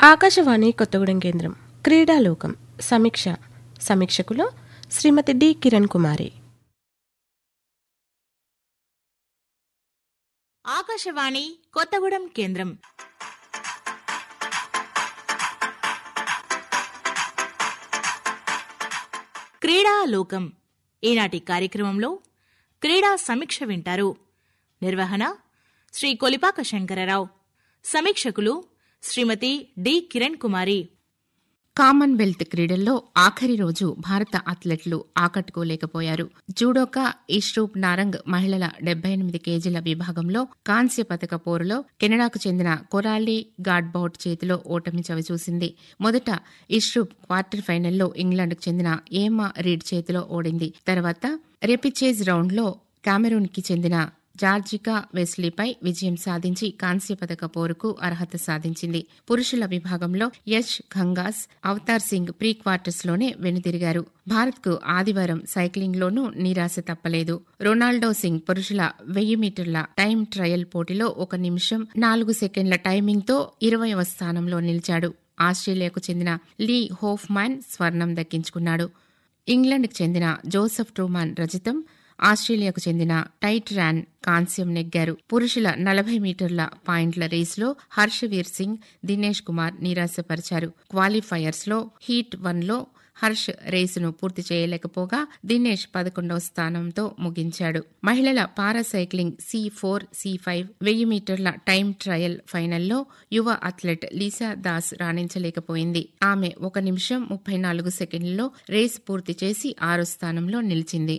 ఆకాశవాణి కొత్తగూడెం కేంద్రం క్రీడాలోకం సమీక్ష సమీక్షకులు శ్రీమతి డి కిరణ్ కుమారి ఆకాశవాణి కొత్తగూడెం కేంద్రం క్రీడాలోకం ఈనాటి కార్యక్రమంలో క్రీడా సమీక్ష వింటారు నిర్వహణ శ్రీ కొలిపాక శంకరరావు సమీక్షకులు శ్రీమతి డి కిరణ్ కుమారి కామన్వెల్త్ క్రీడల్లో ఆఖరి రోజు భారత అథ్లెట్లు ఆకట్టుకోలేకపోయారు జూడోకా ఇష్రూప్ నారంగ్ మహిళల డెబ్బై ఎనిమిది కేజీల విభాగంలో కాంస్య పథక పోరులో కెనడాకు చెందిన కొరాలి గాడ్బౌట్ చేతిలో ఓటమి చవిచూసింది మొదట ఇష్రూప్ క్వార్టర్ ఫైనల్లో ఇంగ్లాండ్కు చెందిన ఏమా రీడ్ చేతిలో ఓడింది తర్వాత రెపిచేజ్ రౌండ్లో కామెరూన్కి చెందిన జార్జికా వెస్లీపై విజయం సాధించి కాంస్య పథక పోరుకు అర్హత సాధించింది పురుషుల విభాగంలో యష్ ఖంగాస్ అవతార్ సింగ్ ప్రీ క్వార్టర్స్ లోనే వెనుదిరిగారు భారత్ కు ఆదివారం సైక్లింగ్ లోనూ నిరాశ తప్పలేదు రొనాల్డో సింగ్ పురుషుల వెయ్యి మీటర్ల టైం ట్రయల్ పోటీలో ఒక నిమిషం నాలుగు సెకండ్ల టైమింగ్ తో ఇరవయవ స్థానంలో నిలిచాడు ఆస్ట్రేలియాకు చెందిన లీ హోఫ్మాన్ స్వర్ణం దక్కించుకున్నాడు ఇంగ్లాండ్కు చెందిన జోసెఫ్ ట్రూమాన్ రజతం ఆస్ట్రేలియాకు చెందిన టైట్ ర్యాన్ కాంస్యం నెగ్గారు పురుషుల నలభై మీటర్ల పాయింట్ల రేసులో హర్షవీర్ సింగ్ దినేష్ కుమార్ నిరాశపరిచారు క్వాలిఫైయర్స్ లో హీట్ వన్ లో హర్ష్ రేసును పూర్తి చేయలేకపోగా దినేష్ పదకొండవ స్థానంతో ముగించాడు మహిళల paracycling C four C five వెయ్యి మీటర్ల టైం ట్రయల్ ఫైనల్లో యువ అథ్లెట్ లీసా దాస్ రాణించలేకపోయింది ఆమె ఒక నిమిషం ముప్పై నాలుగు సెకండ్లలో రేసు పూర్తి చేసి ఆరో స్థానంలో నిలిచింది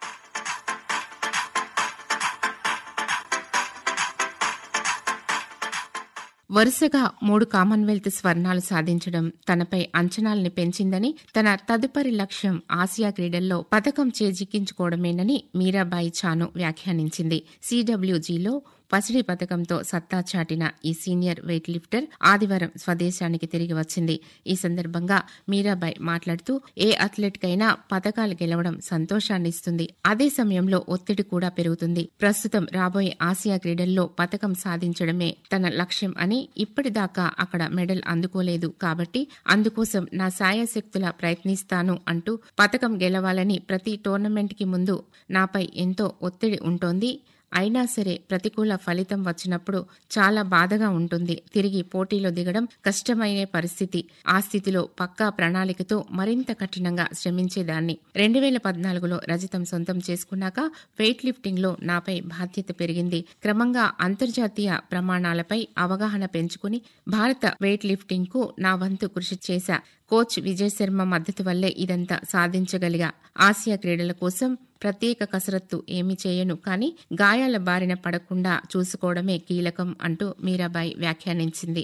వరుసగా మూడు కామన్వెల్త్ స్వర్ణాలు సాధించడం తనపై అంచనాల్ని పెంచిందని తన తదుపరి లక్ష్యం ఆసియా క్రీడల్లో పథకం చేజిక్కించుకోవడమేనని మీరాబాయి చాను వ్యాఖ్యానించింది సిడబ్ల్యూజీలో పసిడి పథకంతో సత్తా చాటిన ఈ సీనియర్ వెయిట్ లిఫ్టర్ ఆదివారం స్వదేశానికి తిరిగి వచ్చింది ఈ సందర్భంగా మీరాబాయ్ మాట్లాడుతూ ఏ అథ్లెట్ కైనా పథకాలు గెలవడం సంతోషాన్నిస్తుంది అదే సమయంలో ఒత్తిడి కూడా పెరుగుతుంది ప్రస్తుతం రాబోయే ఆసియా క్రీడల్లో పథకం సాధించడమే తన లక్ష్యం అని ఇప్పటిదాకా అక్కడ మెడల్ అందుకోలేదు కాబట్టి అందుకోసం నా సాయశక్తుల ప్రయత్నిస్తాను అంటూ పథకం గెలవాలని ప్రతి టోర్నమెంట్ కి ముందు నాపై ఎంతో ఒత్తిడి ఉంటోంది అయినా సరే ప్రతికూల ఫలితం వచ్చినప్పుడు చాలా బాధగా ఉంటుంది తిరిగి పోటీలో దిగడం కష్టమయ్యే పరిస్థితి ఆ స్థితిలో పక్కా ప్రణాళికతో మరింత కఠినంగా శ్రమించేదాన్ని రెండు వేల పద్నాలుగులో రజతం సొంతం చేసుకున్నాక వెయిట్ లిఫ్టింగ్ లో నాపై బాధ్యత పెరిగింది క్రమంగా అంతర్జాతీయ ప్రమాణాలపై అవగాహన పెంచుకుని భారత వెయిట్ లిఫ్టింగ్ కు నా వంతు కృషి చేశా కోచ్ విజయ్ శర్మ మద్దతు వల్లే ఇదంతా సాధించగలిగా ఆసియా క్రీడల కోసం ప్రత్యేక కసరత్తు ఏమీ చేయను కానీ గాయాల బారిన పడకుండా చూసుకోవడమే కీలకం అంటూ మీరాబాయి వ్యాఖ్యానించింది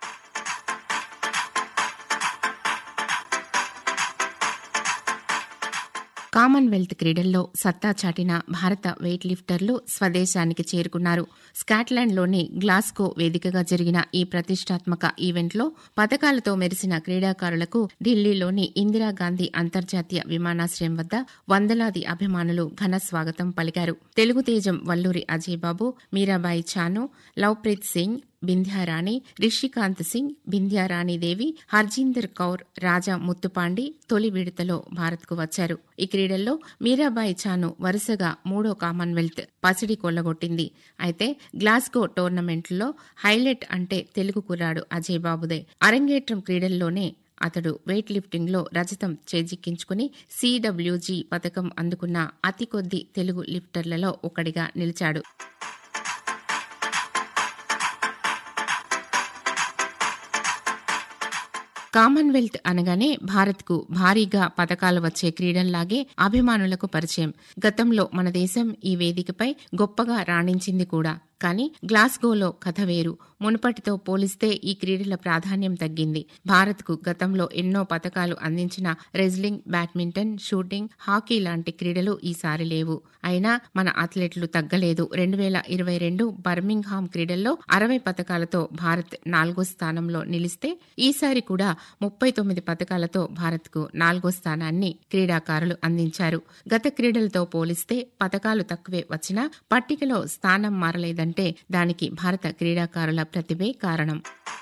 కామన్వెల్త్ క్రీడల్లో సత్తా చాటిన భారత వెయిట్ లిఫ్టర్లు స్వదేశానికి చేరుకున్నారు స్కాట్లాండ్లోని గ్లాస్గో వేదికగా జరిగిన ఈ ప్రతిష్టాత్మక ఈవెంట్లో పథకాలతో మెరిసిన క్రీడాకారులకు ఢిల్లీలోని ఇందిరాగాంధీ అంతర్జాతీయ విమానాశ్రయం వద్ద వందలాది అభిమానులు ఘన స్వాగతం పలికారు తెలుగు తేజం వల్లూరి అజయ్ బాబు మీరాబాయి చాను లవ్ప్రీత్ సింగ్ బింధ్యారాణి రిషికాంత్ సింగ్ బింధ్యారాణిదేవి హర్జీందర్ కౌర్ రాజా ముత్తుపాండి తొలి విడతలో భారత్కు వచ్చారు ఈ క్రీడల్లో మీరాబాయి చాను వరుసగా మూడో కామన్వెల్త్ పసిడి కొల్లగొట్టింది అయితే గ్లాస్గో టోర్నమెంట్లో హైలైట్ అంటే తెలుగు కుర్రాడు అజయ్ బాబుదే అరంగేట్రం క్రీడల్లోనే అతడు వెయిట్ లిఫ్టింగ్ లో రజతం చేజిక్కించుకుని సిడబ్ల్యూజీ పథకం అందుకున్న అతి కొద్ది తెలుగు లిఫ్టర్లలో ఒకడిగా నిలిచాడు కామన్వెల్త్ అనగానే భారత్కు భారీగా పథకాలు వచ్చే క్రీడల్లాగే అభిమానులకు పరిచయం గతంలో మన దేశం ఈ వేదికపై గొప్పగా రాణించింది కూడా కానీ గ్లాస్గోలో కథ వేరు మునుపటితో పోలిస్తే ఈ క్రీడల ప్రాధాన్యం తగ్గింది భారత్కు గతంలో ఎన్నో పథకాలు అందించిన రెజ్లింగ్ బ్యాడ్మింటన్ షూటింగ్ హాకీ లాంటి క్రీడలు ఈసారి లేవు అయినా మన అథ్లెట్లు తగ్గలేదు రెండు వేల ఇరవై రెండు బర్మింగ్హామ్ క్రీడల్లో అరవై పథకాలతో భారత్ నాలుగో స్థానంలో నిలిస్తే ఈసారి కూడా ముప్పై తొమ్మిది పథకాలతో భారత్కు నాలుగో స్థానాన్ని క్రీడాకారులు అందించారు గత క్రీడలతో పోలిస్తే పథకాలు తక్కువే వచ్చినా పట్టికలో స్థానం మారలేదంటే దానికి భారత క్రీడాకారుల ప్రతిభే కారణం